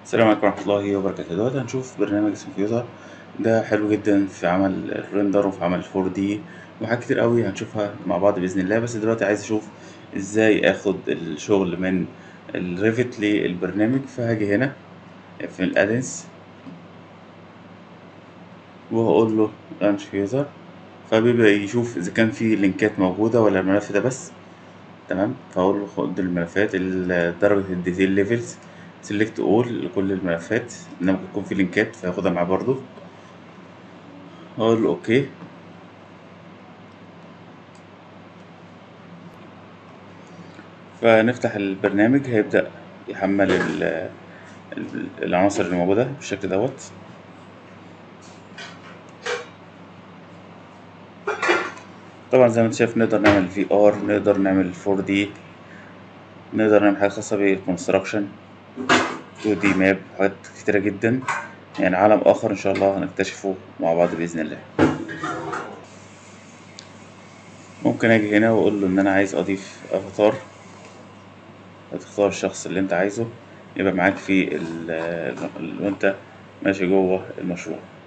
السلام عليكم ورحمة الله وبركاته دلوقتي هنشوف برنامج اسمه فيوزر ده حلو جدا في عمل الريندر وفي عمل 4 دي وحاجات كتير قوي هنشوفها مع بعض بإذن الله بس دلوقتي عايز أشوف ازاي اخد الشغل من الريفت للبرنامج فهاجي هنا في الادنس وهقول له لانش فيوزر فبيبدأ يشوف إذا كان في لينكات موجودة ولا الملف ده بس تمام فأقول له خد الملفات ال- درجة الديتيل ليفلز سيلكت اول لكل الملفات انما ممكن يكون في لينكات فياخدها معاه برضو اقول له اوكي فنفتح البرنامج هيبدأ يحمل ال- ال- العناصر اللي موجودة بالشكل دوت طبعا زي ما انت شايف نقدر نعمل في ار نقدر نعمل 4 دي نقدر نعمل حاجات خاصة بالكونستراكشن 2 دي ماب حاجات كتيرة جدا يعني عالم آخر إن شاء الله هنكتشفه مع بعض بإذن الله ممكن أجي هنا وأقول له إن أنا عايز أضيف أفاتار هتختار الشخص اللي أنت عايزه يبقى معاك في ال ال- وأنت ماشي جوه المشروع